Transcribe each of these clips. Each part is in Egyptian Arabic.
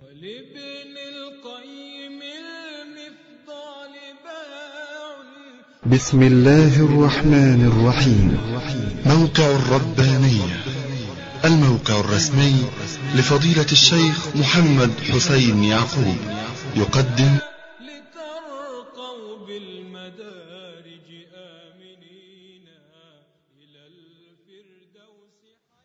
ولابن القيم المفضال باع بسم الله الرحمن الرحيم موقع الربانية الموقع الرسمي لفضيلة الشيخ محمد حسين يعقوب يقدم لترقوا بالمدارج آمنين إلى الفردوس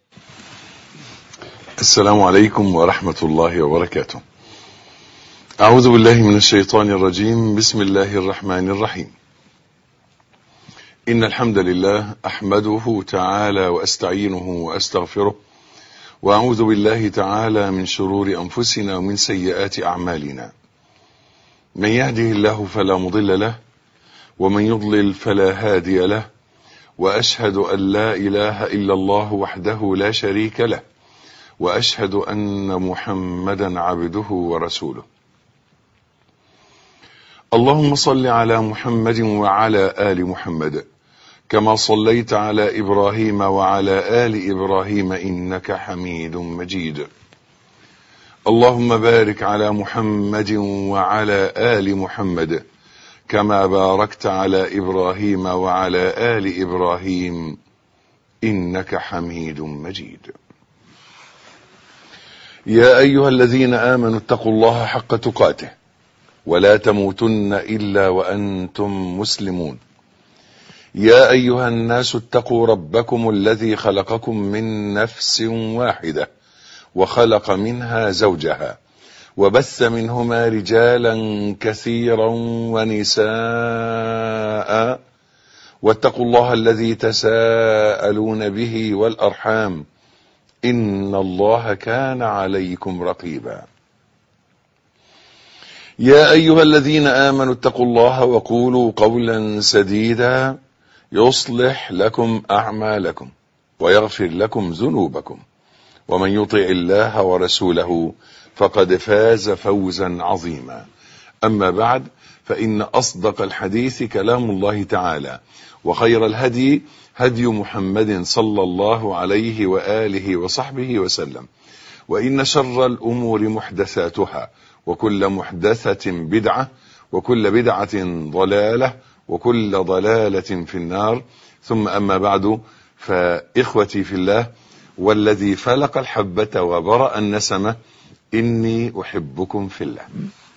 السلام عليكم ورحمة الله وبركاته. أعوذ بالله من الشيطان الرجيم، بسم الله الرحمن الرحيم. إن الحمد لله أحمده تعالى وأستعينه وأستغفره، وأعوذ بالله تعالى من شرور أنفسنا ومن سيئات أعمالنا. من يهده الله فلا مضل له، ومن يضلل فلا هادي له، وأشهد أن لا إله إلا الله وحده لا شريك له. واشهد ان محمدا عبده ورسوله اللهم صل على محمد وعلى ال محمد كما صليت على ابراهيم وعلى ال ابراهيم انك حميد مجيد اللهم بارك على محمد وعلى ال محمد كما باركت على ابراهيم وعلى ال ابراهيم انك حميد مجيد يا ايها الذين امنوا اتقوا الله حق تقاته ولا تموتن الا وانتم مسلمون يا ايها الناس اتقوا ربكم الذي خلقكم من نفس واحده وخلق منها زوجها وبث منهما رجالا كثيرا ونساء واتقوا الله الذي تساءلون به والارحام ان الله كان عليكم رقيبا يا ايها الذين امنوا اتقوا الله وقولوا قولا سديدا يصلح لكم اعمالكم ويغفر لكم ذنوبكم ومن يطع الله ورسوله فقد فاز فوزا عظيما اما بعد فان اصدق الحديث كلام الله تعالى وخير الهدي هدي محمد صلى الله عليه واله وصحبه وسلم وان شر الامور محدثاتها وكل محدثه بدعه وكل بدعه ضلاله وكل ضلاله في النار ثم اما بعد فاخوتي في الله والذي فلق الحبه وبرا النسمه اني احبكم في الله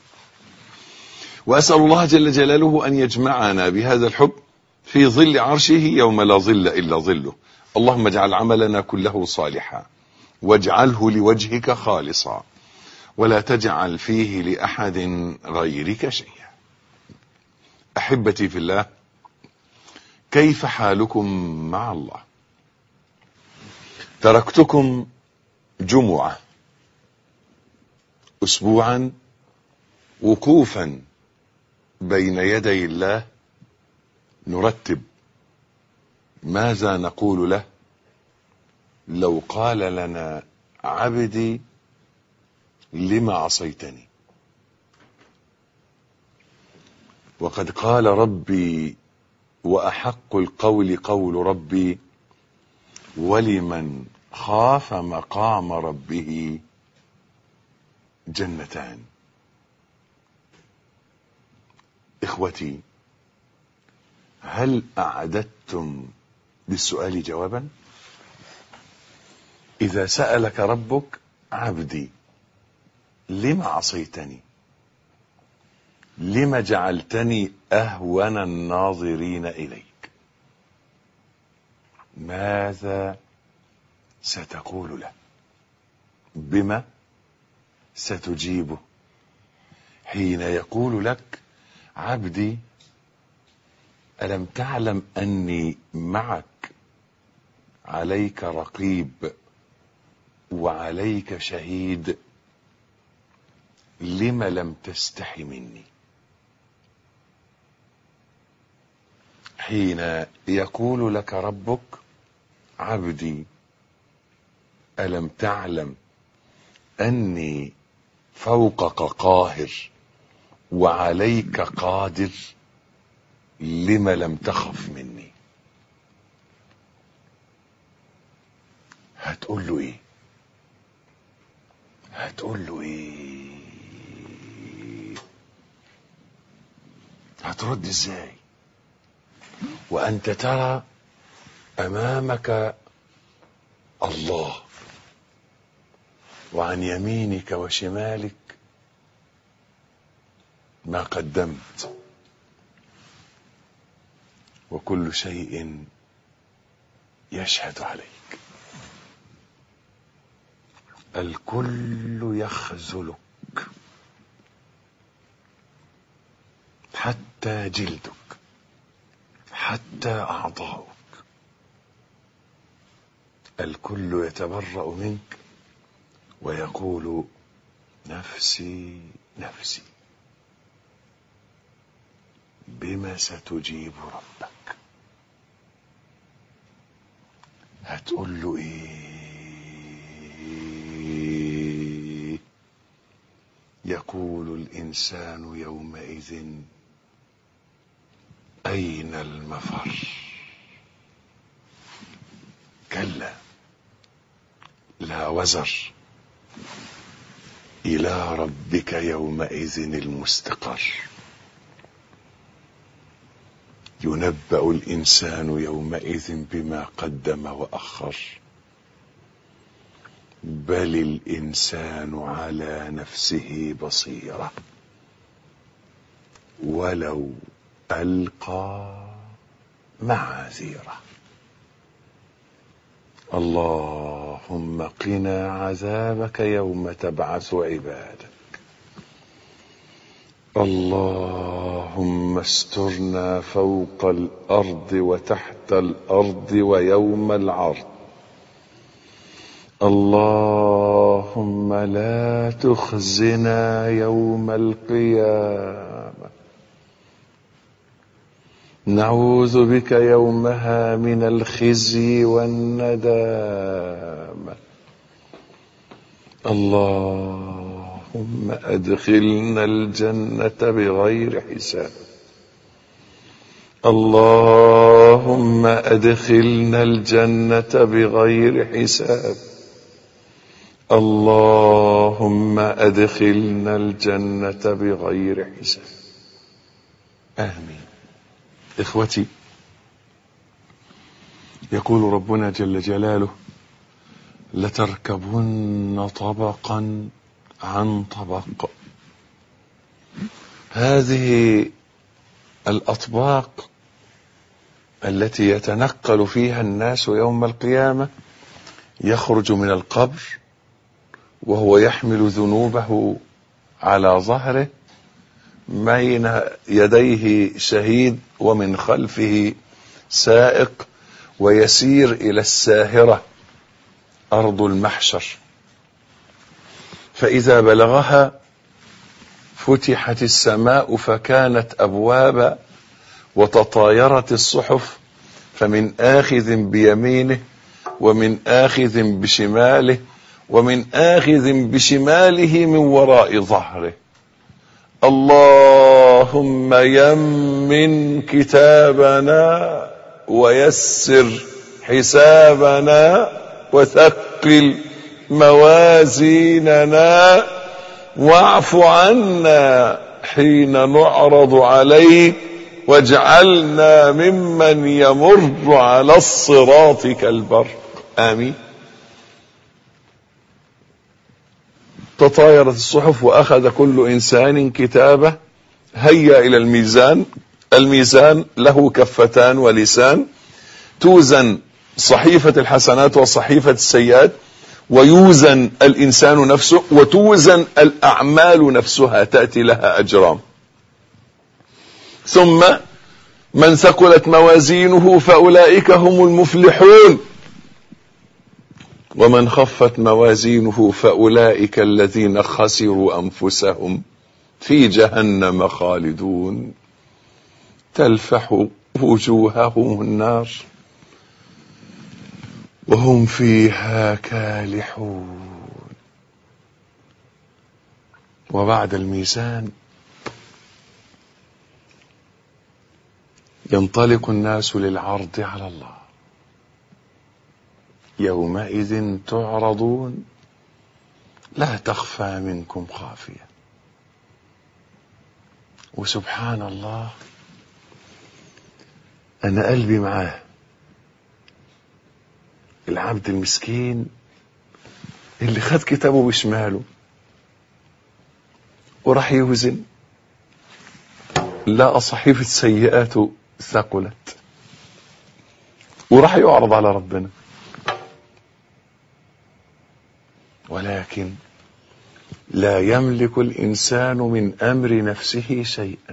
واسال الله جل جلاله ان يجمعنا بهذا الحب في ظل عرشه يوم لا ظل الا ظله اللهم اجعل عملنا كله صالحا واجعله لوجهك خالصا ولا تجعل فيه لاحد غيرك شيئا احبتي في الله كيف حالكم مع الله تركتكم جمعه اسبوعا وقوفا بين يدي الله نرتب ماذا نقول له لو قال لنا عبدي لم عصيتني وقد قال ربي واحق القول قول ربي ولمن خاف مقام ربه جنتان اخوتي هل اعددتم للسؤال جوابا اذا سالك ربك عبدي لم عصيتني لم جعلتني اهون الناظرين اليك ماذا ستقول له بما ستجيبه حين يقول لك عبدي الم تعلم اني معك عليك رقيب وعليك شهيد لم لم تستحي مني حين يقول لك ربك عبدي الم تعلم اني فوقك قاهر وعليك قادر لم لم تخف مني هتقول له ايه هتقول له ايه هترد ازاي وانت ترى امامك الله وعن يمينك وشمالك ما قدمت وكل شيء يشهد عليك الكل يخذلك حتى جلدك حتى اعضاؤك الكل يتبرا منك ويقول نفسي نفسي بما ستجيب ربك هتقول له ايه يقول الانسان يومئذ اين المفر كلا لا وزر الى ربك يومئذ المستقر ينبأ الإنسان يومئذ بما قدم وأخر بل الإنسان على نفسه بصيرة ولو ألقى معاذيره اللهم قنا عذابك يوم تبعث عبادك اللهم استرنا فوق الارض وتحت الارض ويوم العرض اللهم لا تخزنا يوم القيامه نعوذ بك يومها من الخزي والندامه اللهم ادخلنا الجنه بغير حساب اللهم ادخلنا الجنه بغير حساب اللهم ادخلنا الجنه بغير حساب امين اخوتي يقول ربنا جل جلاله لتركبن طبقا عن طبق هذه الاطباق التي يتنقل فيها الناس يوم القيامه يخرج من القبر وهو يحمل ذنوبه على ظهره بين يديه شهيد ومن خلفه سائق ويسير الى الساهره ارض المحشر فاذا بلغها فتحت السماء فكانت ابوابا وتطايرت الصحف فمن اخذ بيمينه ومن اخذ بشماله ومن اخذ بشماله من وراء ظهره اللهم يمن كتابنا ويسر حسابنا وثقل موازيننا واعف عنا حين نعرض عليه واجعلنا ممن يمر على الصراط كالبرق امين تطايرت الصحف واخذ كل انسان كتابه هيا الى الميزان الميزان له كفتان ولسان توزن صحيفه الحسنات وصحيفه السيئات ويوزن الانسان نفسه وتوزن الاعمال نفسها تاتي لها اجرام ثم من ثقلت موازينه فاولئك هم المفلحون ومن خفت موازينه فاولئك الذين خسروا انفسهم في جهنم خالدون تلفح وجوههم النار وهم فيها كالحون وبعد الميزان ينطلق الناس للعرض على الله يومئذ تعرضون لا تخفى منكم خافيه وسبحان الله انا قلبي معاه العبد المسكين اللي خد كتابه بشماله وراح يوزن لقى صحيفة سيئاته ثقلت وراح يعرض على ربنا ولكن لا يملك الإنسان من أمر نفسه شيئا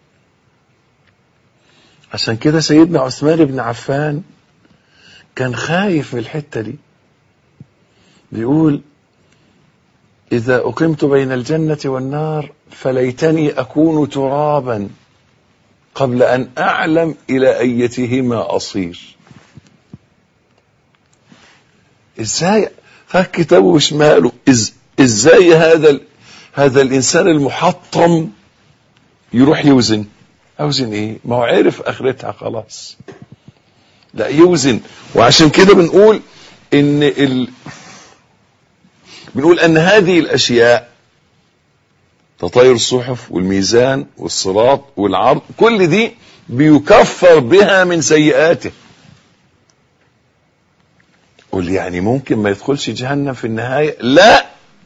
عشان كده سيدنا عثمان بن عفان كان خايف من الحتة دي بيقول إذا أقمت بين الجنة والنار فليتني أكون ترابا قبل أن أعلم إلى أيتهما أصير إزاي خد كتابه بشماله إز إزاي هذا ال... هذا الإنسان المحطم يروح يوزن أوزن إيه ما هو عرف آخرتها خلاص لا يوزن وعشان كده بنقول إن ال... بنقول أن هذه الأشياء تطاير الصحف والميزان والصراط والعرض كل دي بيكفر بها من سيئاته قول يعني ممكن ما يدخلش جهنم في النهاية لا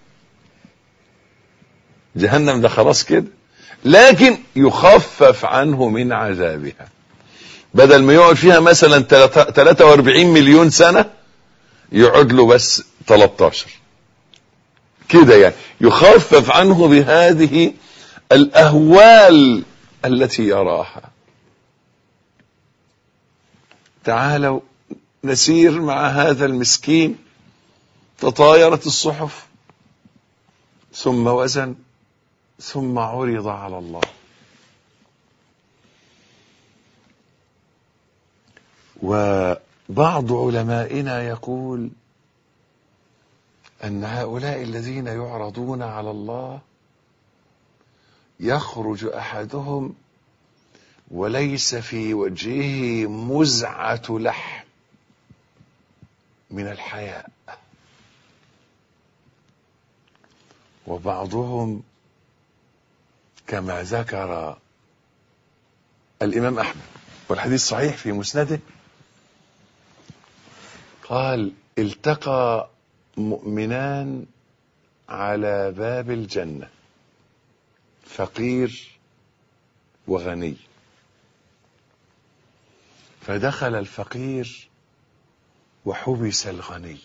جهنم ده خلاص كده لكن يخفف عنه من عذابها بدل ما يقعد فيها مثلا 43 مليون سنة يقعد له بس 13 كده يعني يخفف عنه بهذه الأهوال التي يراها تعالوا نسير مع هذا المسكين تطايرت الصحف ثم وزن ثم عرض على الله وبعض علمائنا يقول أن هؤلاء الذين يعرضون على الله يخرج أحدهم وليس في وجهه مزعة لحم من الحياء وبعضهم كما ذكر الإمام أحمد والحديث صحيح في مسنده قال التقى مؤمنان على باب الجنة فقير وغني فدخل الفقير وحبس الغني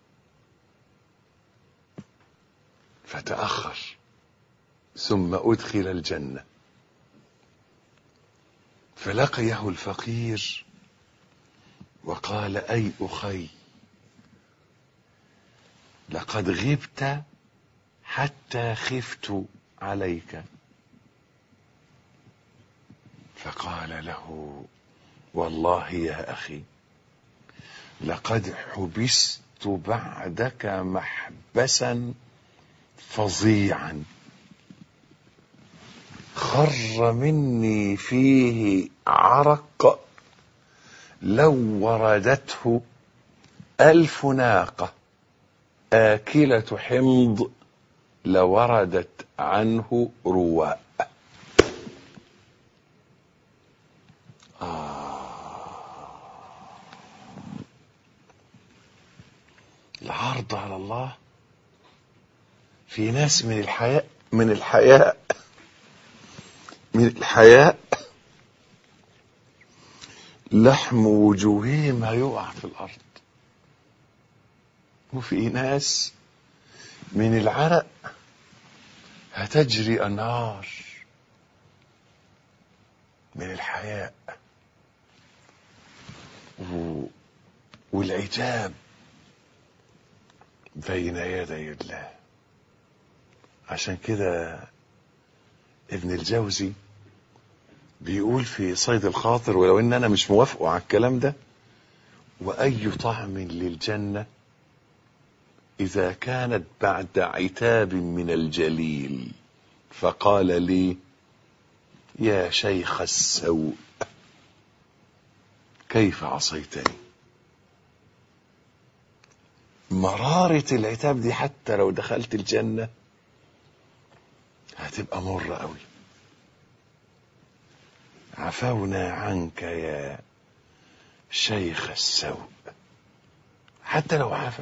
فتأخر ثم أدخل الجنة فلقيه الفقير وقال أي أخي لقد غبت حتى خفت عليك فقال له والله يا أخي لقد حبست بعدك محبسا فظيعا خر مني فيه عرق لو وردته ألف ناقة آكلة حمض لوردت عنه رواء العرض على الله في ناس من الحياء من الحياء من الحياء لحم وجوههم هيقع في الأرض وفي ناس من العرق هتجري أنهار من الحياء و... والعتاب بين يدي الله عشان كده ابن الجوزي بيقول في صيد الخاطر ولو ان انا مش موافقه على الكلام ده واي طعم للجنه اذا كانت بعد عتاب من الجليل فقال لي يا شيخ السوء كيف عصيتني مرارة العتاب دي حتى لو دخلت الجنة هتبقى مرة قوي عفونا عنك يا شيخ السوء حتى لو عفا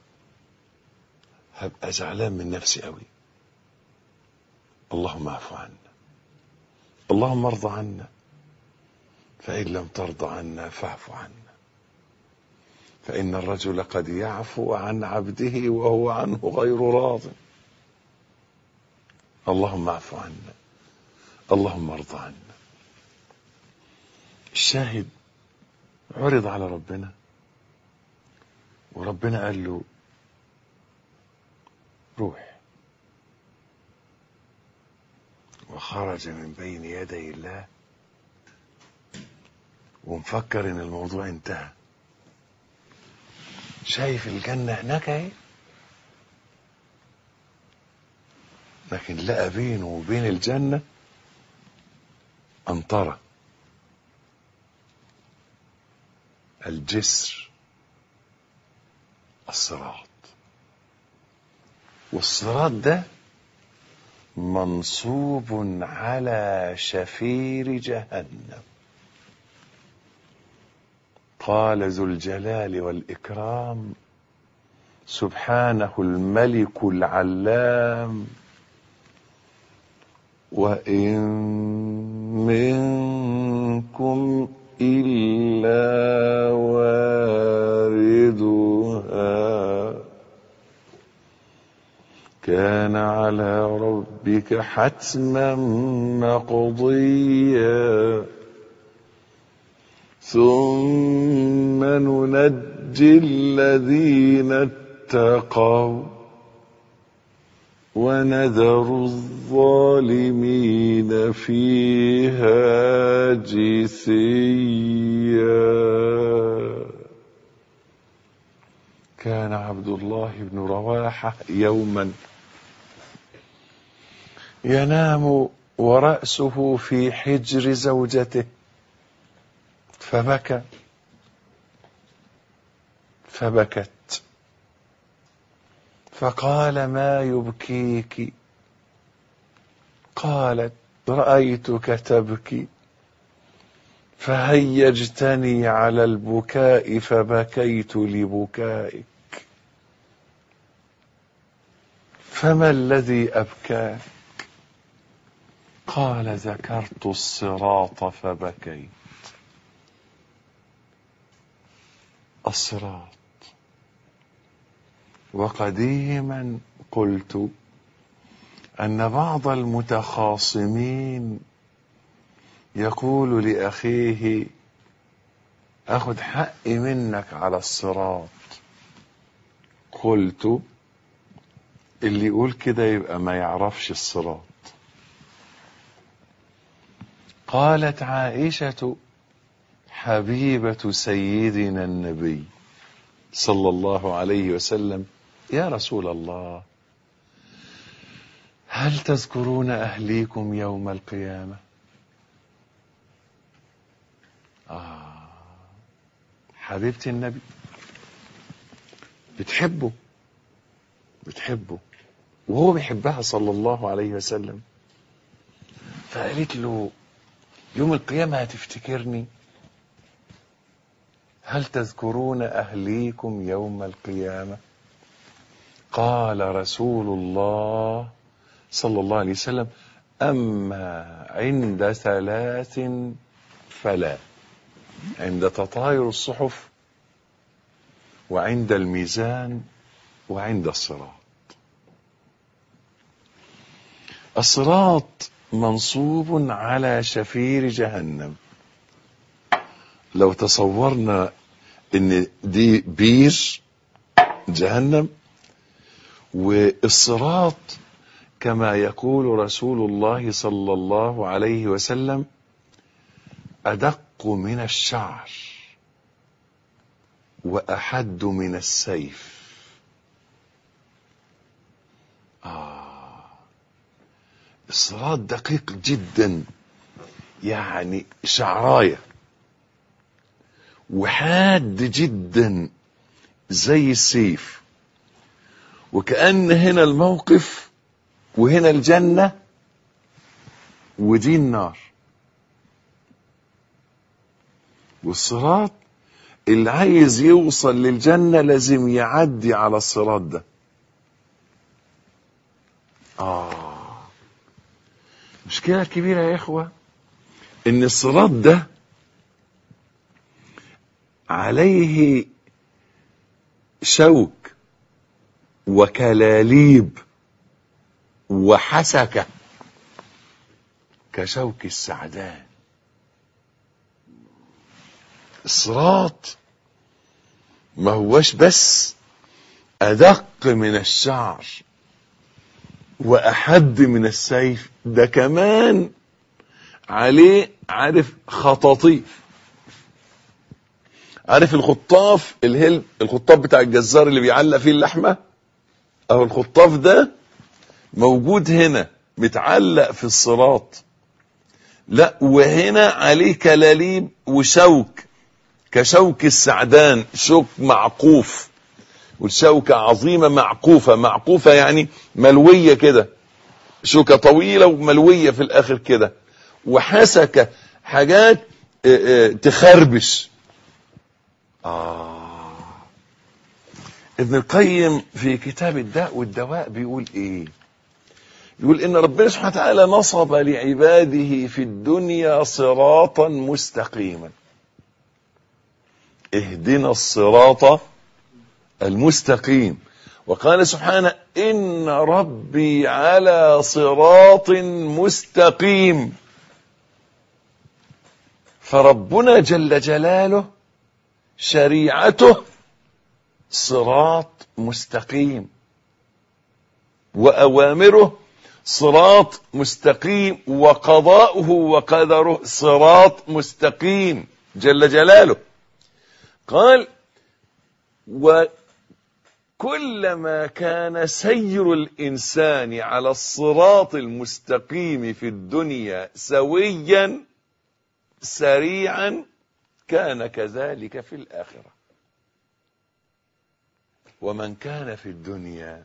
هبقى زعلان من نفسي قوي اللهم اعف عنا اللهم ارض عنا فإن لم ترضى عنا فاعف عنا فإن الرجل قد يعفو عن عبده وهو عنه غير راض اللهم اعف عنا اللهم ارض عنا الشاهد عرض على ربنا وربنا قال له روح وخرج من بين يدي الله ومفكر ان الموضوع انتهى شايف الجنة هناك اهي لكن لقى بينه وبين الجنة أنطرة الجسر الصراط والصراط ده منصوب على شفير جهنم قال ذو الجلال والإكرام سبحانه الملك العلام وإن منكم إلا واردها كان على ربك حتما مقضيا ثم ننجي الذين اتقوا ونذر الظالمين فيها جثيا كان عبد الله بن رواحة يوما ينام ورأسه في حجر زوجته فبكى فبكت فقال ما يبكيك قالت رأيتك تبكي فهيجتني على البكاء فبكيت لبكائك فما الذي أبكاك قال ذكرت الصراط فبكيت الصراط وقديما قلت ان بعض المتخاصمين يقول لاخيه اخذ حقي منك على الصراط قلت اللي يقول كده يبقى ما يعرفش الصراط قالت عائشه حبيبه سيدنا النبي صلى الله عليه وسلم يا رسول الله هل تذكرون اهليكم يوم القيامه آه حبيبتي النبي بتحبه بتحبه وهو بيحبها صلى الله عليه وسلم فقالت له يوم القيامة هتفتكرني هل تذكرون أهليكم يوم القيامة قال رسول الله صلى الله عليه وسلم أما عند ثلاث فلا عند تطاير الصحف وعند الميزان وعند الصراط الصراط منصوب على شفير جهنم لو تصورنا ان دي بير جهنم والصراط كما يقول رسول الله صلى الله عليه وسلم ادق من الشعر واحد من السيف آه الصراط دقيق جدا يعني شعرايه وحاد جدا زي السيف وكأن هنا الموقف وهنا الجنة ودي النار والصراط اللي عايز يوصل للجنة لازم يعدي على الصراط ده آه مشكلة كبيرة يا إخوة إن الصراط ده عليه شوك وكلاليب وحسكة كشوك السعدان الصراط ما هوش بس أدق من الشعر وأحد من السيف ده كمان عليه عارف خطاطيف عارف الخطاف اللي هي الخطاف بتاع الجزار اللي بيعلق فيه اللحمة أو الخطاف ده موجود هنا متعلق في الصراط لا وهنا عليه كلاليب وشوك كشوك السعدان شوك معقوف والشوكة عظيمة معقوفة معقوفة يعني ملوية كده شوكة طويلة وملوية في الآخر كده وحسكة حاجات اه اه تخربش آه ابن القيم في كتاب الداء والدواء بيقول ايه يقول ان ربنا سبحانه وتعالى نصب لعباده في الدنيا صراطا مستقيما اهدنا الصراط المستقيم وقال سبحانه ان ربي على صراط مستقيم فربنا جل جلاله شريعته صراط مستقيم واوامره صراط مستقيم وقضاؤه وقدره صراط مستقيم جل جلاله قال وكلما كان سير الانسان على الصراط المستقيم في الدنيا سويا سريعا كان كذلك في الاخره ومن كان في الدنيا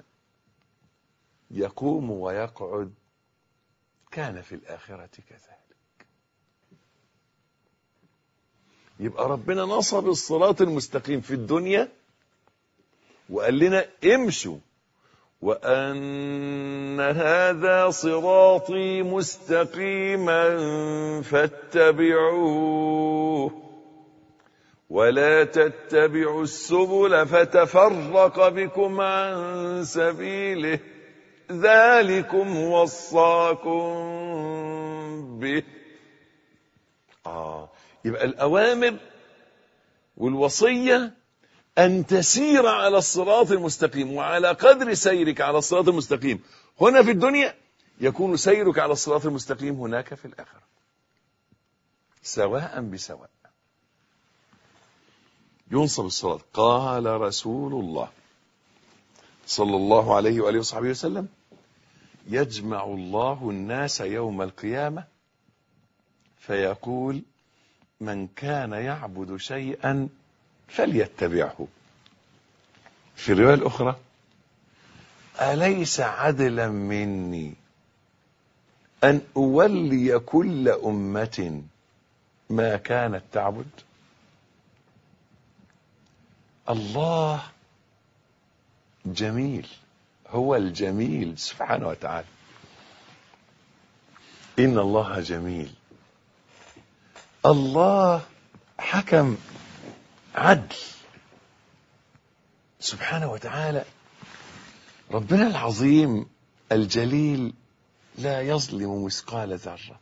يقوم ويقعد كان في الآخرة كذلك يبقى ربنا نصب الصراط المستقيم في الدنيا وقال لنا امشوا وأن هذا صراطي مستقيما فاتبعوه ولا تتبعوا السبل فتفرق بكم عن سبيله ذلكم وصاكم به آه يبقى الأوامر والوصية أن تسير على الصراط المستقيم وعلى قدر سيرك على الصراط المستقيم هنا في الدنيا يكون سيرك على الصراط المستقيم هناك في الآخرة سواء بسواء ينصب الصراط قال رسول الله صلى الله عليه وآله وصحبه وسلم يجمع الله الناس يوم القيامة فيقول من كان يعبد شيئا فليتبعه في الرواية الأخرى أليس عدلا مني أن أولي كل أمة ما كانت تعبد الله جميل هو الجميل سبحانه وتعالى إن الله جميل الله حكم عدل سبحانه وتعالى ربنا العظيم الجليل لا يظلم مثقال ذرة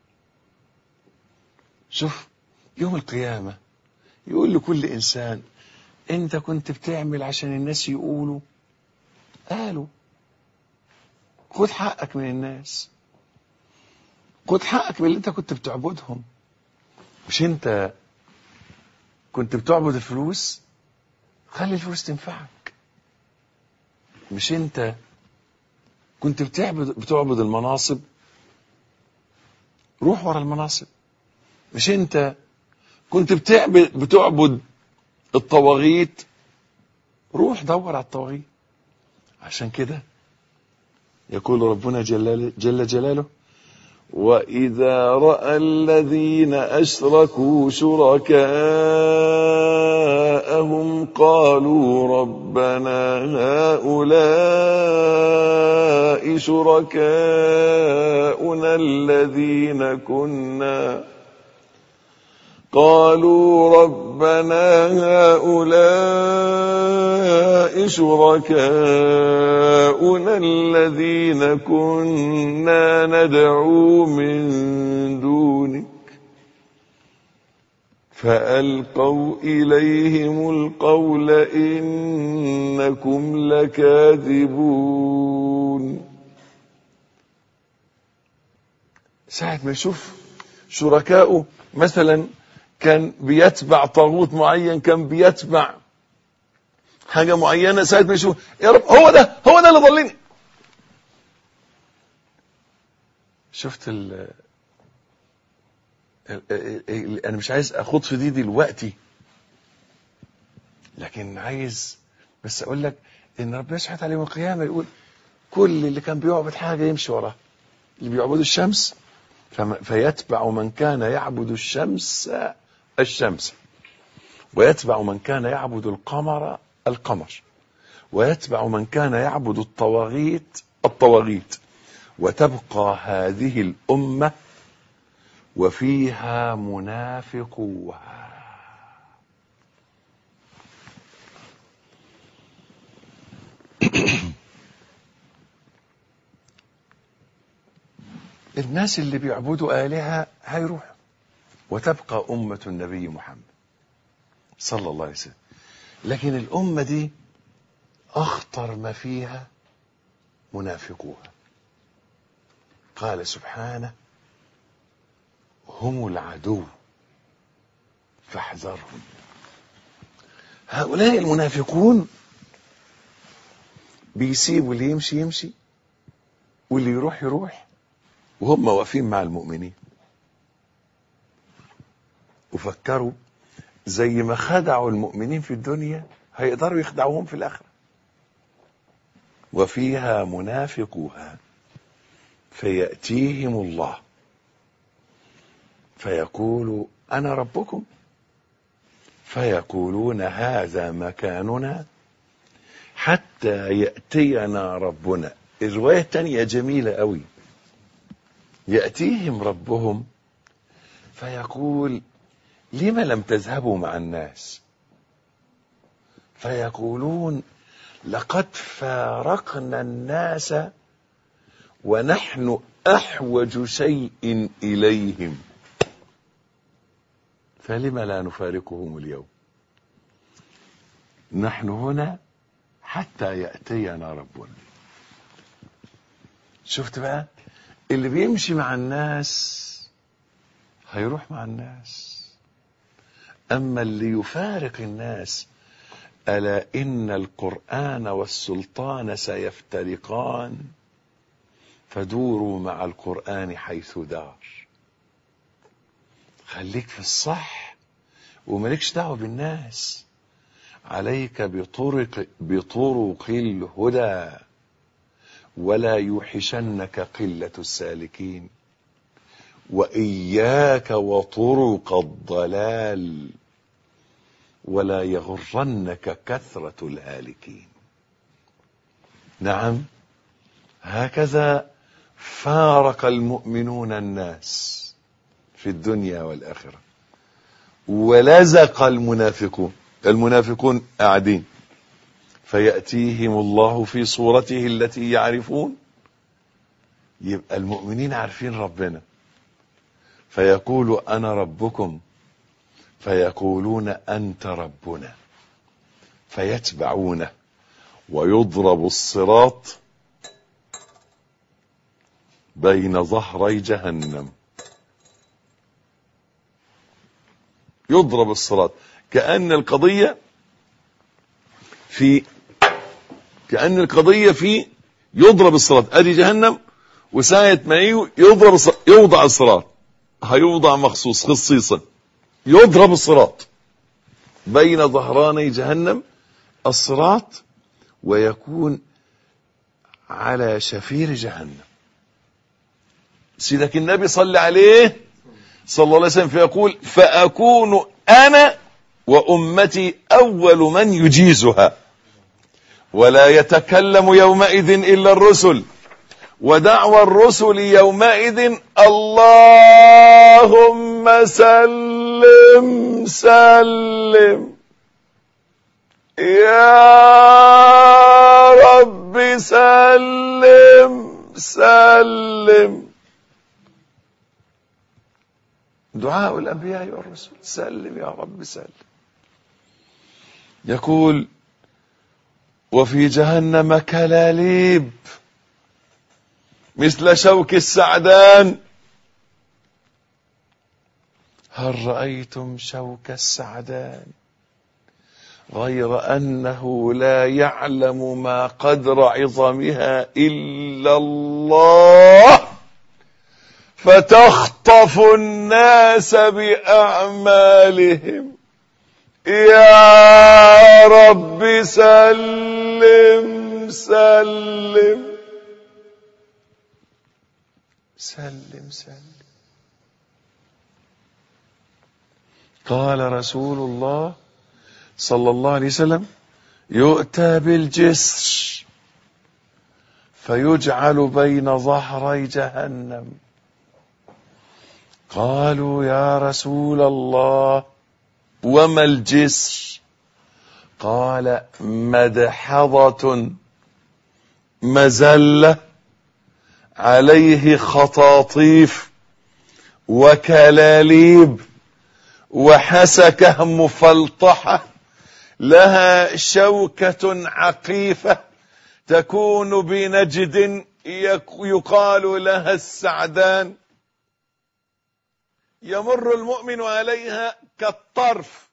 شوف يوم القيامة يقول لكل إنسان أنت كنت بتعمل عشان الناس يقولوا قالوا خد حقك من الناس خد حقك من اللي انت كنت بتعبدهم مش انت كنت بتعبد الفلوس خلي الفلوس تنفعك مش انت كنت بتعبد بتعبد المناصب روح ورا المناصب مش انت كنت بتعبد بتعبد الطواغيت روح دور على الطواغيت عشان كده يقول ربنا جل, جل جلاله وإذا رأى الذين أشركوا شركاءهم قالوا ربنا هؤلاء شركاؤنا الذين كنا قالوا ربنا هؤلاء شركاؤنا الذين كنا ندعو من دونك فألقوا إليهم القول إنكم لكاذبون ساعة ما يشوف شركاؤه مثلا كان بيتبع طاغوت معين كان بيتبع حاجة معينة ساعة ما يشوف يا رب هو ده هو ده اللي ضلني شفت ال ال- ال- ال- انا مش عايز اخوض في دي دلوقتي لكن عايز بس اقول لك ان ربنا سبحانه وتعالى يوم القيامه يقول كل اللي كان بيعبد حاجه يمشي وراها اللي بيعبدوا الشمس فم- فيتبع من كان يعبد الشمس الشمس ويتبع من كان يعبد القمر القمر ويتبع من كان يعبد الطواغيت الطواغيت وتبقى هذه الأمة وفيها منافقوها الناس اللي بيعبدوا آلهة هيروحوا وتبقى أمة النبي محمد صلى الله عليه وسلم لكن الأمة دي أخطر ما فيها منافقوها قال سبحانه هم العدو فاحذرهم هؤلاء المنافقون بيسيبوا اللي يمشي يمشي واللي يروح يروح وهم واقفين مع المؤمنين وفكروا زي ما خدعوا المؤمنين في الدنيا هيقدروا يخدعوهم في الآخرة وفيها منافقوها فيأتيهم الله فيقول أنا ربكم فيقولون هذا مكاننا حتى يأتينا ربنا الرواية الثانية جميلة قوي يأتيهم ربهم فيقول لم لم تذهبوا مع الناس فيقولون لقد فارقنا الناس ونحن احوج شيء اليهم فلم لا نفارقهم اليوم نحن هنا حتى ياتينا ربنا شفت بقى اللي بيمشي مع الناس هيروح مع الناس اما اللي يفارق الناس الا ان القران والسلطان سيفترقان فدوروا مع القران حيث دار خليك في الصح ومالكش دعوه بالناس عليك بطرق بطرق الهدى ولا يوحشنك قله السالكين واياك وطرق الضلال ولا يغرنك كثره الهالكين نعم هكذا فارق المؤمنون الناس في الدنيا والاخره ولزق المنافقون المنافقون قاعدين فياتيهم الله في صورته التي يعرفون يبقى المؤمنين عارفين ربنا فيقول انا ربكم فيقولون انت ربنا فيتبعونه ويضرب الصراط بين ظهري جهنم يضرب الصراط كأن القضية في كأن القضية في يضرب الصراط ادي جهنم وساعة ما يضرب الصراط يوضع الصراط هيوضع مخصوص خصيصا يضرب الصراط بين ظهراني جهنم الصراط ويكون على شفير جهنم سيدك النبي صلى عليه صلى الله عليه وسلم فيقول فأكون أنا وأمتي أول من يجيزها ولا يتكلم يومئذ إلا الرسل ودعوى الرسل يومئذ اللهم سلم سلم يا رب سلم سلم دعاء الأنبياء والرسل سلم يا رب سلم يقول وفي جهنم كلاليب مثل شوك السعدان هل رأيتم شوك السعدان غير أنه لا يعلم ما قدر عظمها إلا الله فتخطف الناس بأعمالهم يا رب سلم سلم سلم سلم قال رسول الله صلى الله عليه وسلم يؤتى بالجسر فيجعل بين ظهري جهنم قالوا يا رسول الله وما الجسر قال مدحضة مزلة عليه خطاطيف وكلاليب وحسكة مفلطحة لها شوكة عقيفة تكون بنجد يقال لها السعدان يمر المؤمن عليها كالطرف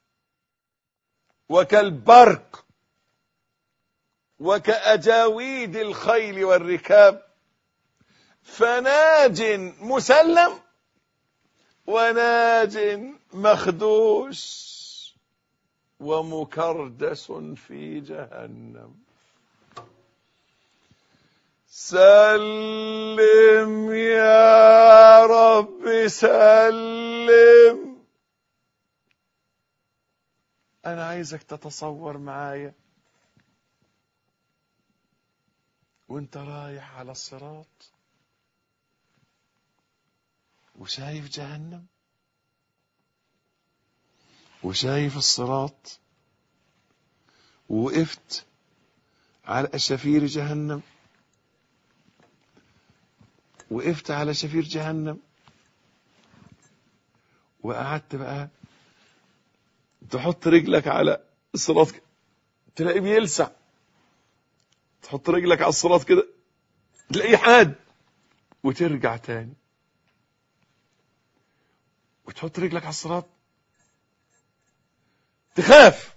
وكالبرق وكأجاويد الخيل والركاب فناج مسلم وناج مخدوش ومكردس في جهنم سلم يا رب سلم انا عايزك تتصور معايا وانت رايح على الصراط وشايف جهنم وشايف الصراط ووقفت على شفير جهنم وقفت على شفير جهنم وقعدت بقى تحط رجلك على الصراط كده تلاقيه بيلسع تحط رجلك على الصراط كده تلاقيه حاد وترجع تاني وتحط رجلك على الصراط تخاف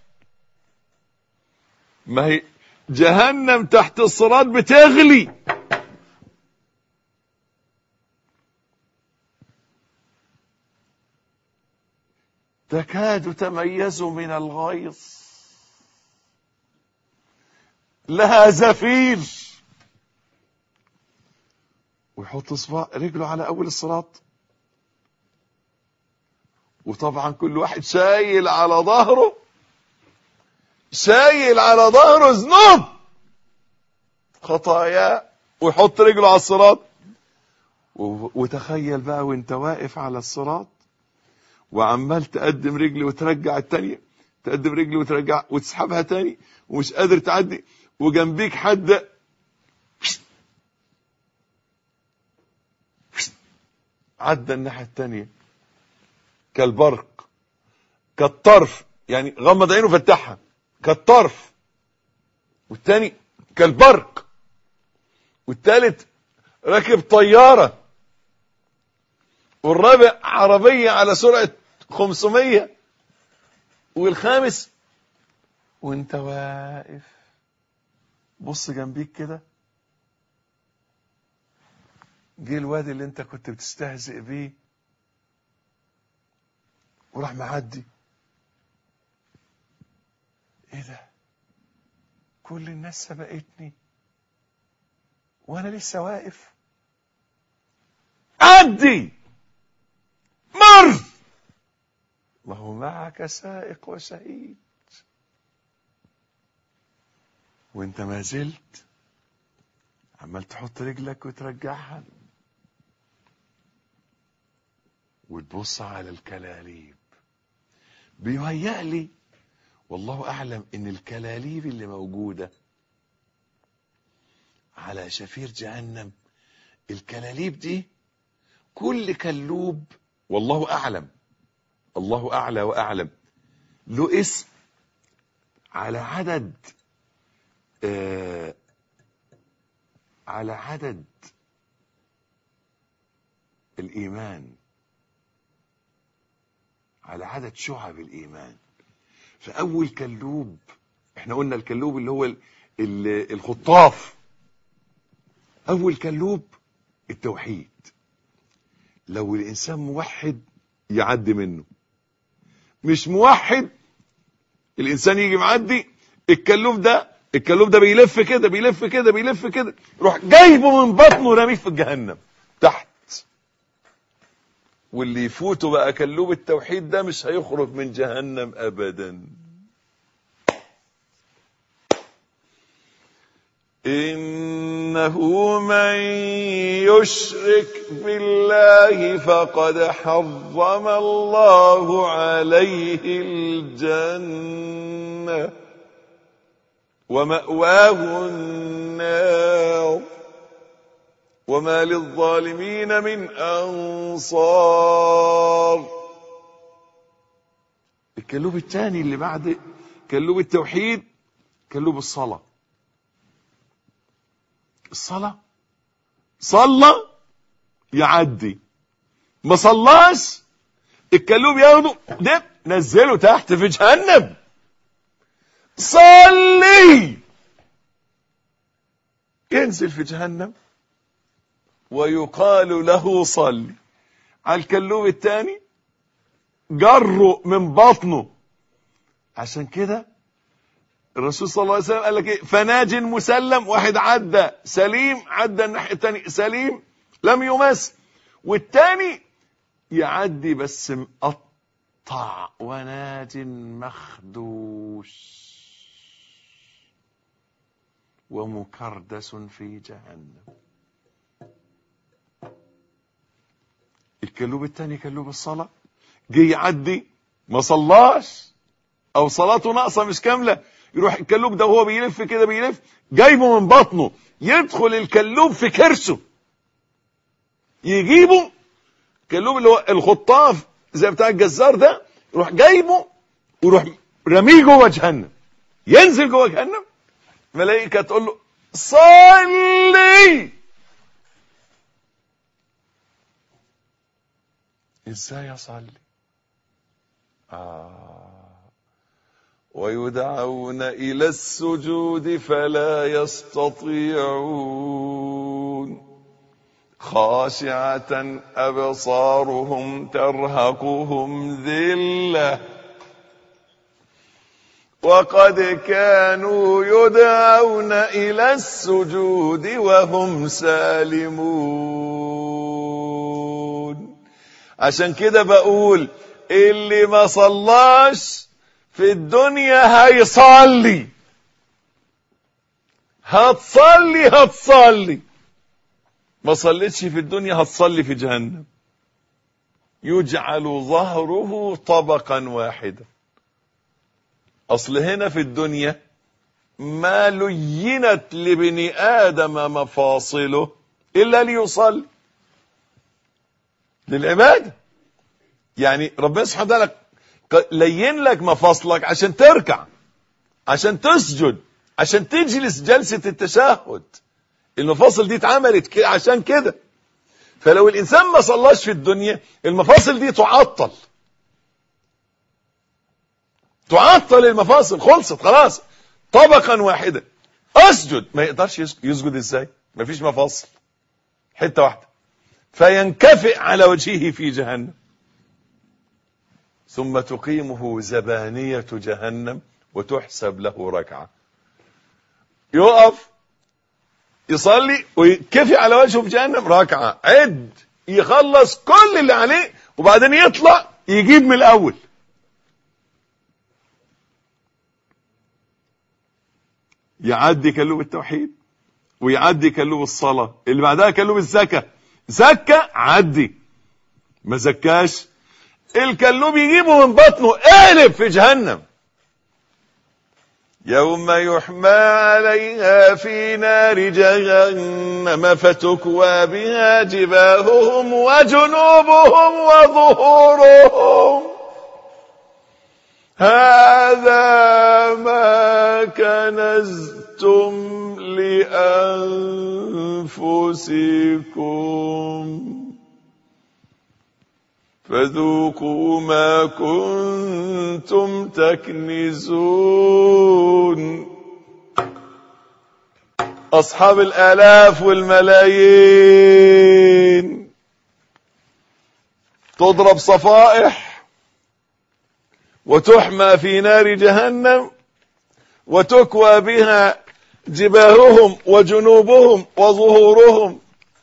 ما هي جهنم تحت الصراط بتغلي تكاد تميز من الغيظ لها زفير ويحط صباع رجله على اول الصراط وطبعا كل واحد شايل على ظهره شايل على ظهره ذنوب خطايا ويحط رجله على الصراط وتخيل بقى وانت واقف على الصراط وعمال تقدم رجلي وترجع التانية تقدم رجلي وترجع وتسحبها تاني ومش قادر تعدي وجنبيك حد عدى الناحية التانية كالبرق كالطرف يعني غمض عينه وفتحها كالطرف والتاني كالبرق والتالت راكب طيارة والرابع عربية على سرعة 500 والخامس وانت واقف بص جنبيك كده جه الواد اللي انت كنت بتستهزئ بيه وراح معدي ايه ده كل الناس سبقتني وانا لسه واقف عدي مر وهو معك سائق وشهيد وانت ما زلت عمال تحط رجلك وترجعها وتبص على الكلاليب بيهيأ لي والله أعلم إن الكلاليب اللي موجودة على شفير جهنم الكلاليب دي كل كلوب والله أعلم الله أعلى وأعلم له اسم على عدد آه على عدد الإيمان على عدد شعب الإيمان فأول كلوب احنا قلنا الكلوب اللي هو ال- ال- الخطاف أول كلوب التوحيد لو الإنسان موحد يعدي منه مش موحد الإنسان يجي معدي الكلوب ده الكلوب ده بيلف كده بيلف كده بيلف كده روح جايبه من بطنه رميه في جهنم تحت واللي يفوته بقى كلوب التوحيد ده مش هيخرج من جهنم ابدا انه من يشرك بالله فقد حرم الله عليه الجنه ومأواه النار وما للظالمين من أنصار الكلوب الثاني اللي بعد كلوب التوحيد كلوب الصلاة الصلاة صلى يعدي ما صلاش الكلوب ياخده ده نزله تحت في جهنم صلي ينزل في جهنم ويقال له صلي على الكلوب الثاني جره من بطنه عشان كده الرسول صلى الله عليه وسلم قال لك ايه فناج مسلم واحد عدى سليم عدى الناحيه الثانيه سليم لم يمس والثاني يعدي بس مقطع وناج مخدوش ومكردس في جهنم الكلوب الثاني كلوب الصلاة جه يعدي ما صلاش او صلاته ناقصة مش كاملة يروح الكلوب ده وهو بيلف كده بيلف جايبه من بطنه يدخل الكلوب في كرشه يجيبه الكلوب اللي هو الخطاف زي بتاع الجزار ده يروح جايبه ويروح رميه جوه جهنم ينزل جوه جهنم ملائكة تقول له صلي ازاي اصلي آه ويدعون الى السجود فلا يستطيعون خاشعة ابصارهم ترهقهم ذله وقد كانوا يدعون الى السجود وهم سالمون عشان كده بقول اللي ما صلاش في الدنيا هيصلي هتصلي هتصلي ما صليتش في الدنيا هتصلي في جهنم يجعل ظهره طبقا واحدا اصل هنا في الدنيا ما لينت لابن ادم مفاصله الا ليصلي للعباده يعني ربنا سبحانه وتعالى لين لك مفاصلك عشان تركع عشان تسجد عشان تجلس جلسة التشهد المفاصل دي اتعملت ك- عشان كده فلو الانسان ما صلاش في الدنيا المفاصل دي تعطل تعطل المفاصل خلصت خلاص طبقا واحدا اسجد ما يقدرش يس- يسجد ازاي ما فيش مفاصل حته واحده فينكفئ على وجهه في جهنم ثم تقيمه زبانية جهنم وتحسب له ركعة يقف يصلي ويكفي على وجهه في جهنم ركعة عد يخلص كل اللي عليه وبعدين يطلع يجيب من الاول يعدي كلوب التوحيد ويعدي كلوب الصلاة اللي بعدها كلوب الزكاة زكى عدي ما زكاش الكلوب يجيبه من بطنه قالب في جهنم يوم يحمى عليها في نار جهنم فتكوى بها جباههم وجنوبهم وظهورهم هذا ما كنزتم لأنفسكم فذوقوا ما كنتم تكنزون أصحاب الآلاف والملايين تضرب صفائح وتحمى في نار جهنم وتكوى بها جباههم وجنوبهم وظهورهم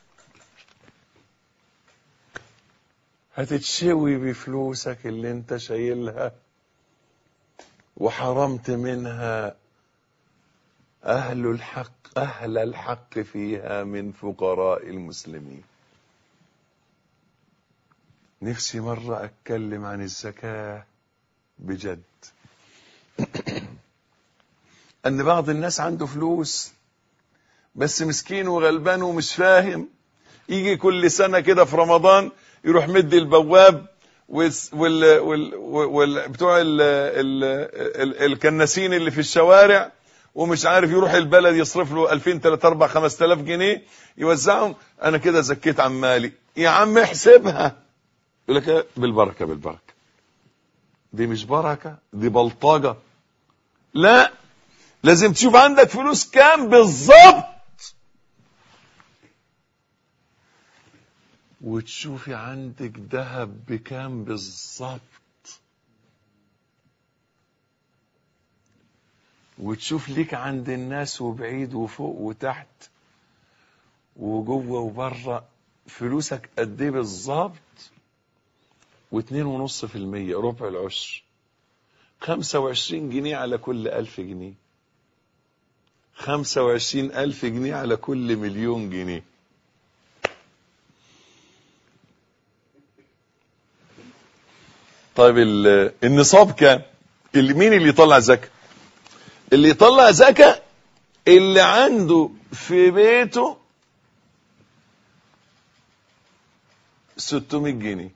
هتتشوي بفلوسك اللي انت شايلها وحرمت منها اهل الحق اهل الحق فيها من فقراء المسلمين نفسي مرة اتكلم عن الزكاة بجد ان بعض الناس عنده فلوس بس مسكين وغلبان ومش فاهم يجي كل سنة كده في رمضان يروح مدي البواب وال وال وال وال بتوع ال ال ال الكناسين اللي في الشوارع ومش عارف يروح البلد يصرف له 2000 3 4 5000 جنيه يوزعهم انا كده زكيت عن مالي يا عم احسبها يقول لك بالبركه بالبركه دي مش بركه دي بلطجه لا لازم تشوف عندك فلوس كام بالظبط وتشوفي عندك ذهب بكام بالظبط وتشوف ليك عند الناس وبعيد وفوق وتحت وجوه وبره فلوسك قد ايه بالظبط واتنين ونص في المية ربع العشر خمسة وعشرين جنيه على كل ألف جنيه خمسة وعشرين ألف جنيه على كل مليون جنيه طيب النصاب كام اللي مين اللي يطلع زكاة اللي يطلع زكاة اللي عنده في بيته 600 جنيه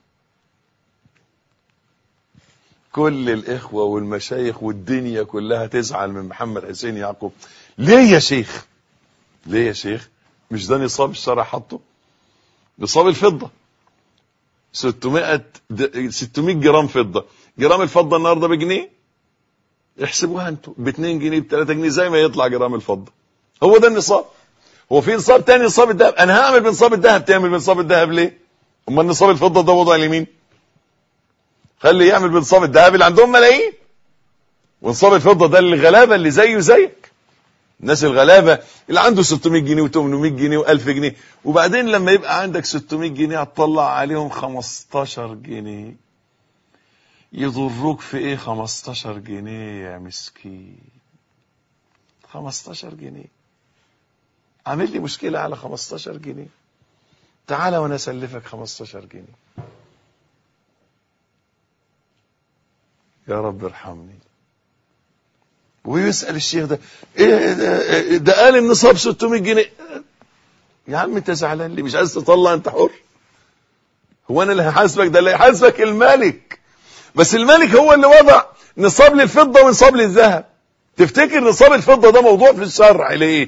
كل الإخوة والمشايخ والدنيا كلها تزعل من محمد حسين يعقوب ليه يا شيخ ليه يا شيخ مش ده نصاب الشرع حطه نصاب الفضة 600 600 جرام فضة جرام الفضة النهارده بجنيه احسبوها انتوا ب 2 جنيه ب 3 جنيه زي ما يطلع جرام الفضة هو ده النصاب هو في نصاب تاني نصاب الذهب انا هعمل بنصاب الذهب تعمل بنصاب الذهب ليه امال نصاب الفضة ده وضع اليمين خلي يعمل بنصاب الذهب اللي عندهم ملايين ونصاب الفضة ده للغلابة اللي زيه زيك الناس الغلابة اللي عنده 600 جنيه و800 جنيه و1000 جنيه وبعدين لما يبقى عندك 600 جنيه هتطلع عليهم 15 جنيه يضروك في ايه 15 جنيه يا مسكين 15 جنيه عامل لي مشكلة على 15 جنيه تعالى وانا اسلفك 15 جنيه يا رب ارحمني ويسأل الشيخ ده ايه ده, ده قال النصاب 600 جنيه يا عم انت زعلان ليه مش عايز تطلع انت حر هو انا اللي هحاسبك ده اللي هيحاسبك الملك بس الملك هو اللي وضع نصاب للفضة ونصاب للذهب تفتكر نصاب الفضة ده موضوع في الشرع ليه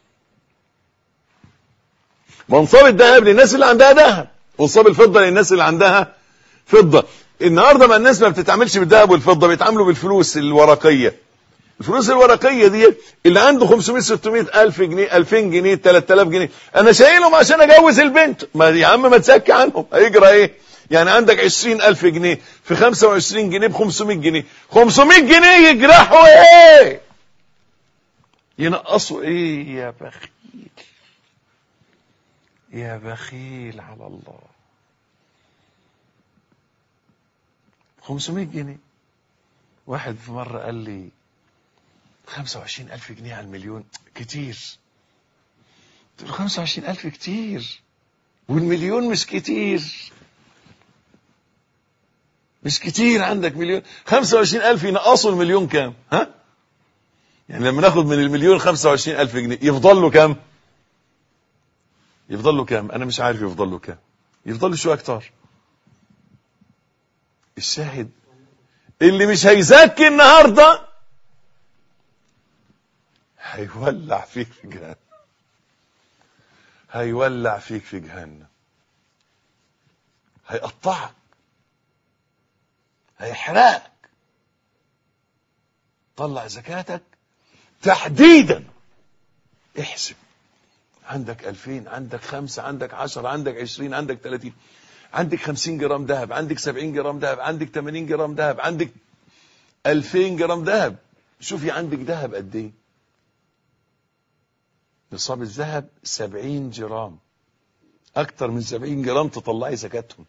منصاب الذهب للناس اللي عندها ذهب ونصاب الفضة للناس اللي عندها فضة النهارده ما الناس ما بتتعاملش بالذهب والفضة بيتعاملوا بالفلوس الورقية الفلوس الورقية دي اللي عنده 500 600 ألف جنيه 2000 جنيه 3000 جنيه أنا شايلهم عشان أجوز البنت ما يا عم ما تسكي عنهم هيجرى إيه يعني عندك 20 ألف جنيه في 25 جنيه ب 500 جنيه 500 جنيه يجرحوا إيه ينقصوا إيه يا بخيل يا بخيل على الله 500 جنيه واحد في مرة قال لي 25 ألف جنيه على المليون كتير قلت له 25 ألف كتير والمليون مش كتير مش كتير عندك مليون 25 ألف ينقصوا المليون كام ها يعني لما ناخد من المليون 25 ألف جنيه يفضل له كام يفضل له كام انا مش عارف يفضل له كام يفضل له شويه اكتر الشاهد اللي مش هيزكي النهارده هيولع فيك في جهنم هيولع فيك في جهنم هيقطعك هيحرقك طلع زكاتك تحديدا احسب عندك ألفين عندك خمسة عندك عشر عندك عشرين عندك ثلاثين عندك خمسين جرام ذهب عندك سبعين جرام ذهب عندك ثمانين جرام ذهب عندك ألفين جرام ذهب شوفي عندك ذهب قد ايه نصاب الذهب سبعين جرام أكتر من سبعين جرام تطلعي زكاتهم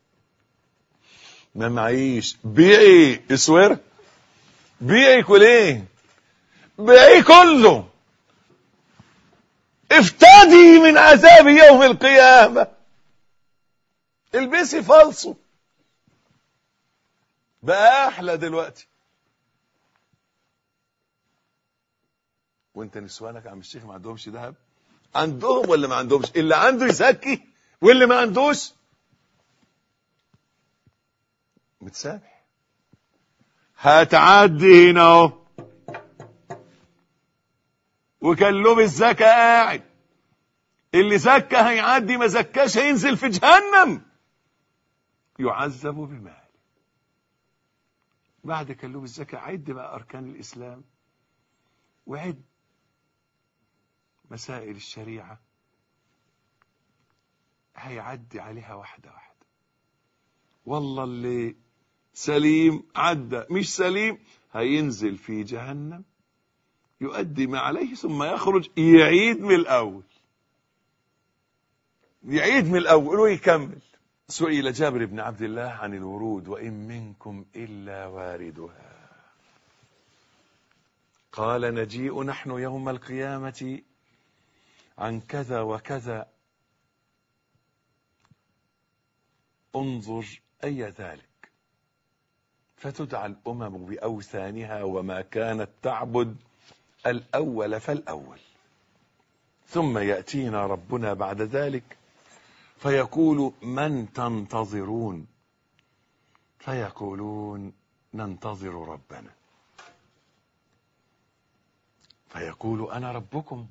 ما معيش بيعي اسوار بيعي كليه بيعي كله افتدي من عذاب يوم القيامة البسي فالصو بقى احلى دلوقتي وانت نسوانك عم الشيخ ما عندهمش ذهب عندهم ولا ما عندهمش اللي عنده يزكي واللي ما عندوش متسامح هتعدي هنا اهو وكلهم الزكاة قاعد اللي زكى هيعدي ما زكاش هينزل في جهنم يعذب بمال بعد كلوب الزكاة عد بقى أركان الإسلام وعد مسائل الشريعة هيعدي عليها واحدة واحدة والله اللي سليم عدى مش سليم هينزل في جهنم يؤدي ما عليه ثم يخرج يعيد من الأول يعيد من الأول ويكمل سئل جابر بن عبد الله عن الورود وإن منكم إلا واردها قال نجيء نحن يوم القيامة عن كذا وكذا انظر أي ذلك فتدعى الأمم بأوثانها وما كانت تعبد الأول فالأول ثم يأتينا ربنا بعد ذلك فيقول من تنتظرون فيقولون ننتظر ربنا فيقول أنا ربكم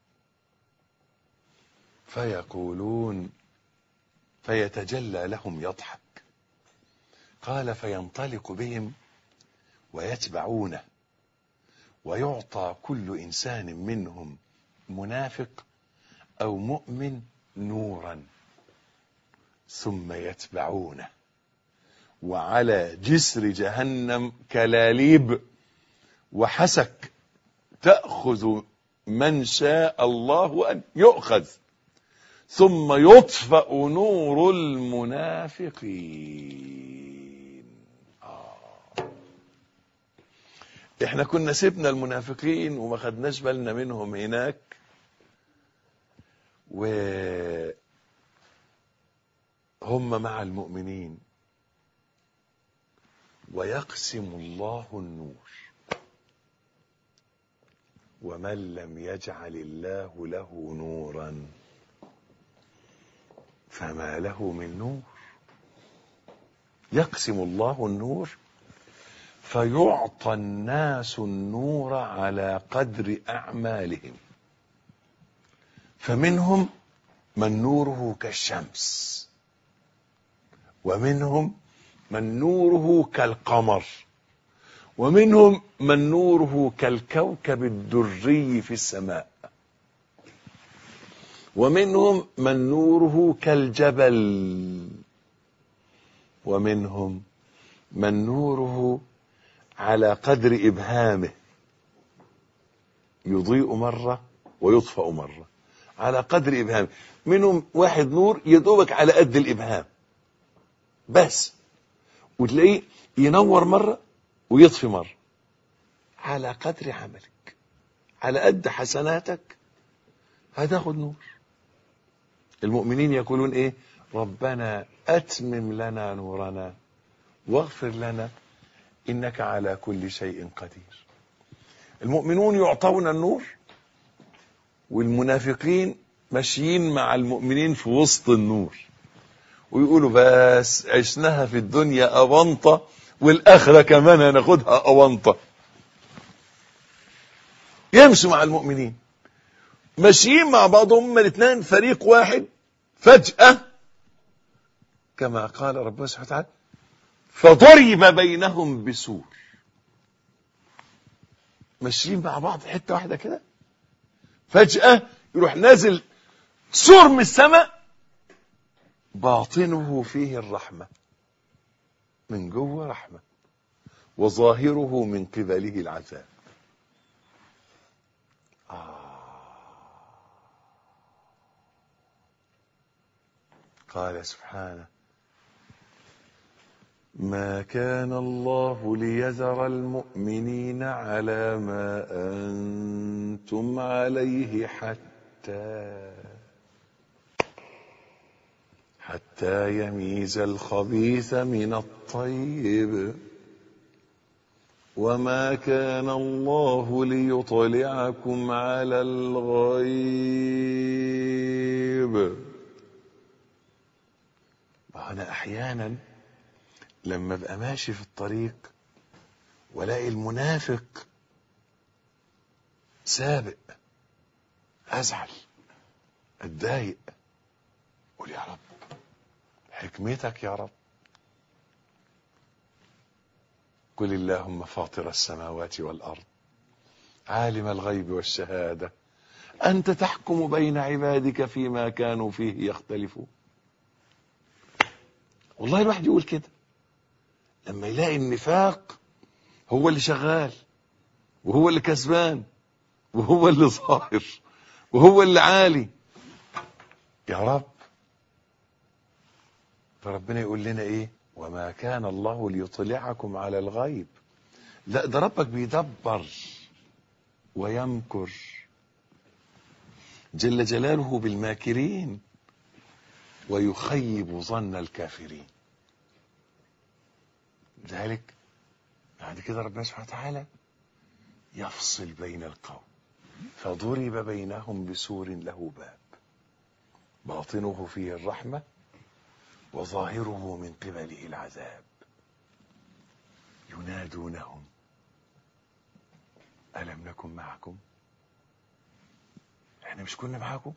فيقولون فيتجلى لهم يضحك قال فينطلق بهم ويتبعونه ويعطى كل إنسان منهم منافق أو مؤمن نورا ثم يتبعونه وعلى جسر جهنم كلاليب وحسك تأخذ من شاء الله أن يؤخذ ثم يطفأ نور المنافقين آه. احنا كنا سيبنا المنافقين وما خدناش بالنا منهم هناك وهم مع المؤمنين ويقسم الله النور ومن لم يجعل الله له نورا فما له من نور يقسم الله النور فيعطى الناس النور على قدر اعمالهم فمنهم من نوره كالشمس ومنهم من نوره كالقمر ومنهم من نوره كالكوكب الدري في السماء ومنهم من نوره كالجبل ومنهم من نوره على قدر إبهامه يضيء مرة ويطفأ مرة على قدر إبهامه منهم واحد نور يدوبك على قد الإبهام بس وتلاقيه ينور مرة ويطفي مرة على قدر عملك على قد حسناتك هتاخد نور المؤمنين يقولون ايه ربنا اتمم لنا نورنا واغفر لنا انك على كل شيء قدير المؤمنون يعطون النور والمنافقين ماشيين مع المؤمنين في وسط النور ويقولوا بس عشناها في الدنيا أونطة والآخرة كمان هناخدها أونطة يمشوا مع المؤمنين ماشيين مع بعضهم هما الاثنين فريق واحد فجأة كما قال ربنا سبحانه وتعالى فضرب بينهم بسور ماشيين مع بعض حتة واحدة كده فجأة يروح نازل سور من السماء باطنه فيه الرحمة من جوه رحمة وظاهره من قبله العذاب قال سبحانه ما كان الله ليذر المؤمنين على ما أنتم عليه حتى حتى يميز الخبيث من الطيب وما كان الله ليطلعكم على الغيب أنا أحيانا لما ابقى ماشي في الطريق والاقي المنافق سابق ازعل اتضايق قول يا رب حكمتك يا رب قل اللهم فاطر السماوات والارض عالم الغيب والشهاده انت تحكم بين عبادك فيما كانوا فيه يختلفون والله الواحد يقول كده لما يلاقي النفاق هو اللي شغال وهو اللي كسبان وهو اللي ظاهر وهو اللي عالي يا رب فربنا يقول لنا ايه وما كان الله ليطلعكم على الغيب لا ده ربك بيدبر ويمكر جل جلاله بالماكرين ويخيب ظن الكافرين ذلك بعد كده ربنا سبحانه وتعالى يفصل بين القوم فضرب بينهم بسور له باب باطنه فيه الرحمة وظاهره من قبله العذاب ينادونهم ألم نكن معكم احنا مش كنا معاكم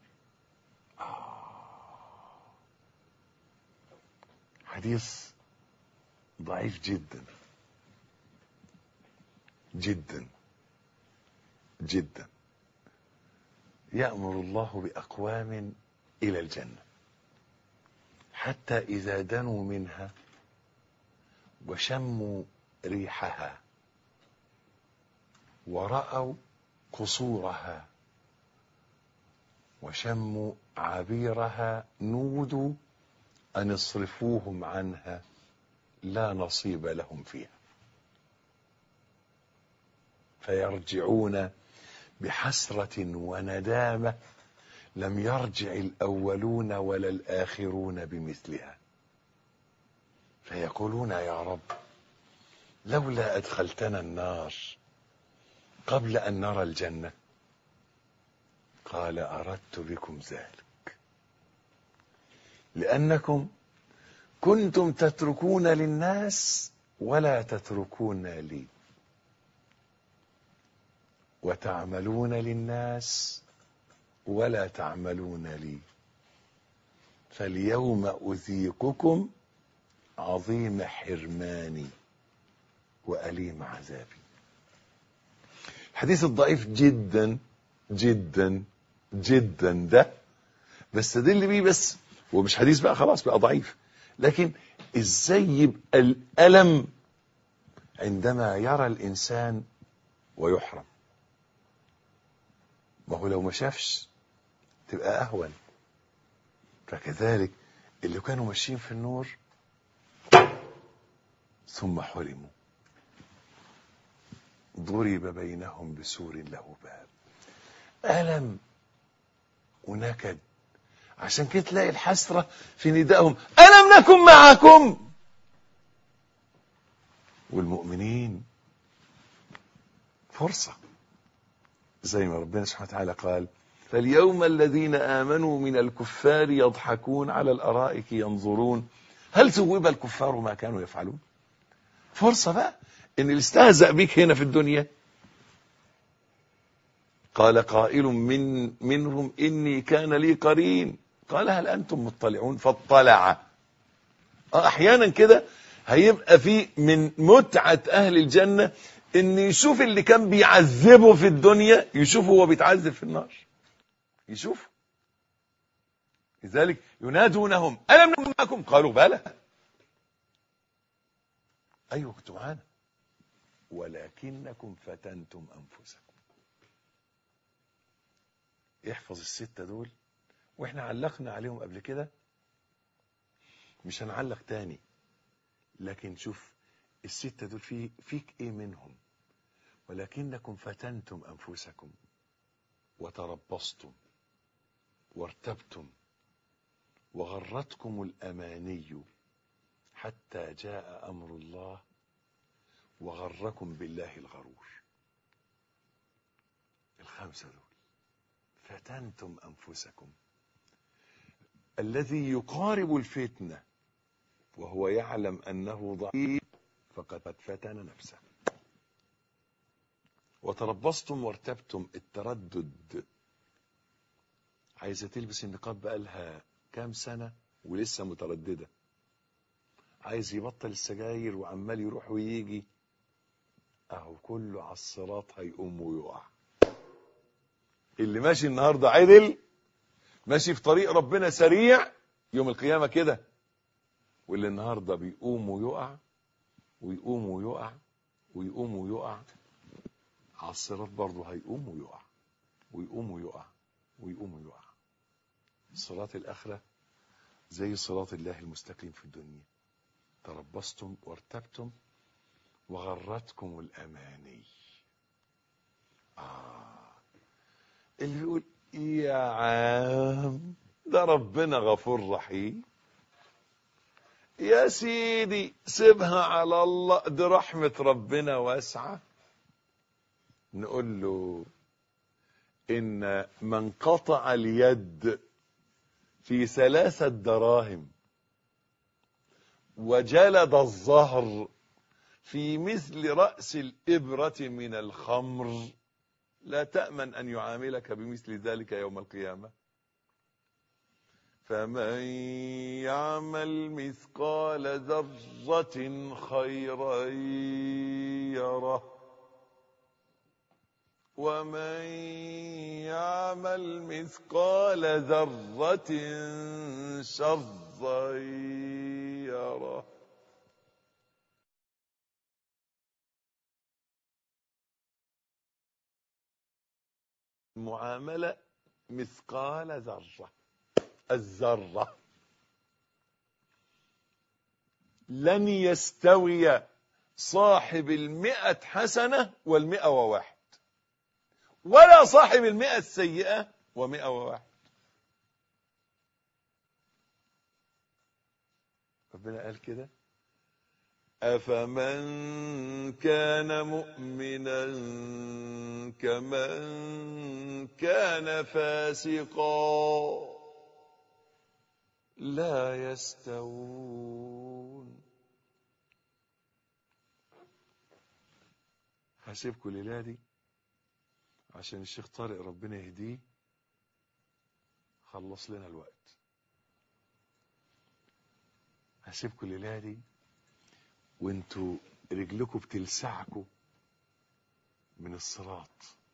آه. حديث ضعيف جدا جدا جدا يأمر الله بأقوام إلى الجنة حتى إذا دنوا منها وشموا ريحها ورأوا قصورها وشموا عبيرها نودوا أن اصرفوهم عنها لا نصيب لهم فيها فيرجعون بحسرة وندامة لم يرجع الأولون ولا الآخرون بمثلها فيقولون يا رب لولا أدخلتنا النار قبل أن نرى الجنة قال أردت بكم ذلك لأنكم كنتم تتركون للناس ولا تتركون لي وتعملون للناس ولا تعملون لي فاليوم أذيقكم عظيم حرماني وأليم عذابي الحديث الضعيف جدا جدا جدا ده بستدل بيه بس هو مش حديث بقى خلاص بقى ضعيف لكن ازاي يبقى الألم عندما يرى الإنسان ويحرم ما هو لو ما شافش تبقى أهون فكذلك اللي كانوا ماشيين في النور ثم حرموا ضرب بينهم بسور له باب ألم ونكد عشان كده تلاقي الحسرة في ندائهم ألم نكن معكم والمؤمنين فرصة زي ما ربنا سبحانه وتعالى قال فاليوم الذين آمنوا من الكفار يضحكون على الأرائك ينظرون هل ثوب الكفار ما كانوا يفعلون فرصة بقى ان اللي استهزأ بك هنا في الدنيا قال قائل من منهم إني كان لي قرين قال هل أنتم مطلعون فاطلع آه، أحيانا كده هيبقى في من متعة أهل الجنة إن يشوف اللي كان بيعذبه في الدنيا يشوف هو بيتعذب في النار يشوف لذلك ينادونهم ألم نكن معكم قالوا بلى أيوة كنتوا معانا ولكنكم فتنتم أنفسكم احفظ الستة دول واحنا علقنا عليهم قبل كده مش هنعلق تاني لكن شوف الستة دول في فيك ايه منهم ولكنكم فتنتم انفسكم وتربصتم وارتبتم وغرتكم الاماني حتى جاء امر الله وغركم بالله الغرور الخمسة دول فتنتم أنفسكم الذي يقارب الفتنة وهو يعلم أنه ضعيف فقد فتن نفسه وتربصتم وارتبتم التردد عايزة تلبس النقاب بقالها كام سنة ولسه مترددة عايز يبطل السجاير وعمال يروح ويجي اهو كله على الصراط هيقوم ويقع اللي ماشي النهارده عدل ماشي في طريق ربنا سريع يوم القيامه كده واللي النهارده بيقوم ويقع ويقوم ويقع ويقوم ويقع على الصراط برضه هيقوم ويقع ويقوم ويقع ويقوم ويقع صراط الاخره زي صراط الله المستقيم في الدنيا تربصتم وارتبتم وغرتكم الاماني آه. اللي بيقول يا عام ده ربنا غفور رحيم يا سيدي سيبها على الله دي رحمة ربنا واسعة نقول له إن من قطع اليد في ثلاثة دراهم وجلد الظهر في مثل رأس الإبرة من الخمر لا تأمن أن يعاملك بمثل ذلك يوم القيامة فمن يعمل مثقال ذرة خيرا يره ومن يعمل مثقال ذرة شرا يره المعاملة مثقال ذرة الذرة لن يستوي صاحب المئة حسنة والمئة وواحد ولا صاحب المئة السيئة ومئة وواحد ربنا قال كده أفمن كان مؤمنا كمن كان فاسقا لا يستوون هسيبكم الليلة دي عشان الشيخ طارق ربنا يهديه خلص لنا الوقت هسيبكم الليلة دي وانتوا رجلكم بتلسعكوا من الصراط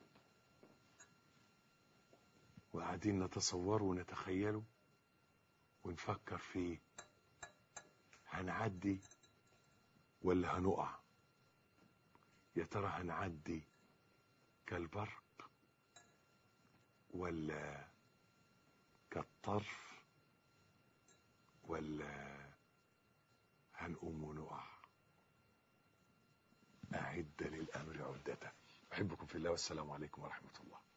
وقاعدين نتصوره ونتخيله ونفكر فيه هنعدي ولا هنقع يا ترى هنعدي كالبرق ولا كالطرف ولا هنقوم ونقع للأمر عدته أحبكم في الله والسلام عليكم ورحمة الله